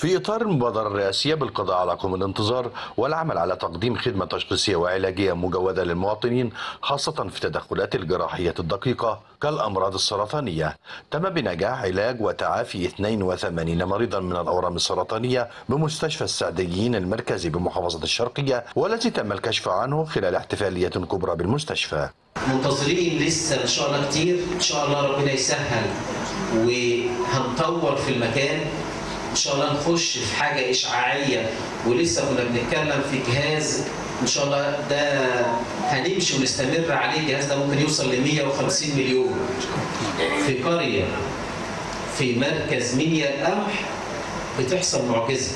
في إطار المبادرة الرئاسية بالقضاء على قوم الانتظار والعمل على تقديم خدمة تشخيصية وعلاجية مجودة للمواطنين خاصة في التدخلات الجراحية الدقيقة كالأمراض السرطانية تم بنجاح علاج وتعافي 82 مريضا من الأورام السرطانية بمستشفى السعديين المركزي بمحافظة الشرقية والتي تم الكشف عنه خلال احتفالية كبرى بالمستشفى منتظرين لسه ان شاء الله كتير ان شاء الله ربنا يسهل وهنطور في المكان ان شاء الله نخش في حاجه اشعاعيه ولسه كنا بنتكلم في جهاز ان شاء الله ده هنمشي ونستمر عليه الجهاز ده ممكن يوصل ل 150 مليون في قريه في مركز منيا القمح بتحصل معجزه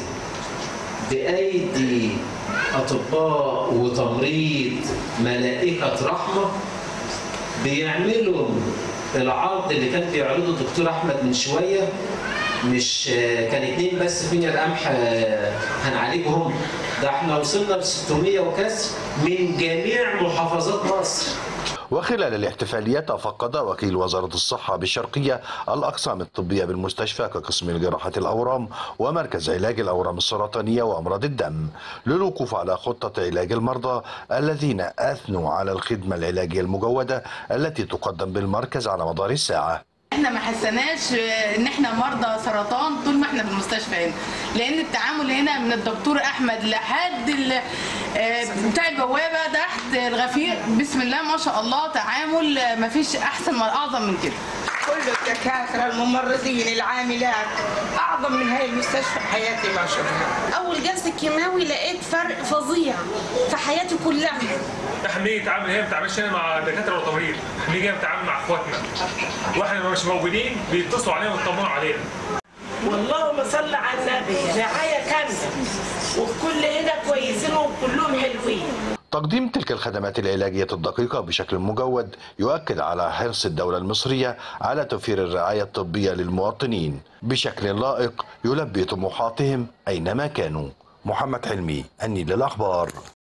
بايدي اطباء وتمريض ملائكه رحمه بيعملوا العرض اللي كان بيعرضه الدكتور احمد من شويه مش كان اتنين بس في القمح هنعالجهم ده احنا وصلنا ل 600 وكسر من جميع محافظات مصر وخلال الاحتفالية تفقد وكيل وزارة الصحة بالشرقية الأقسام الطبية بالمستشفى كقسم جراحة الأورام ومركز علاج الأورام السرطانية وأمراض الدم للوقوف على خطة علاج المرضى الذين أثنوا على الخدمة العلاجية المجودة التي تقدم بالمركز على مدار الساعة احنا ما حسناش ان احنا مرضى سرطان طول ما احنا في المستشفى هنا لان التعامل هنا من الدكتور احمد لحد بتاع البوابه تحت الغفير بسم الله ما شاء الله تعامل ما فيش احسن واعظم من كده كل الدكاتره الممرضين العاملات اعظم من هاي المستشفى حياتي ما شفتها اول جلسه كيماوي لقيت فرق فظيع في حياتي كلها احنا بنيجي نتعامل هنا ما بنتعاملش هنا مع دكاتره وتمريض احنا بنيجي نتعامل مع اخواتنا واحنا مش موجودين بيتصلوا علينا ويطمنوا علينا واللهم صل على النبي رعايه كامله والكل هنا كويسين وكلهم حلوين تقديم تلك الخدمات العلاجية الدقيقة بشكل مجود يؤكد على حرص الدولة المصرية على توفير الرعاية الطبية للمواطنين بشكل لائق يلبي طموحاتهم أينما كانوا محمد حلمي النيل الأخبار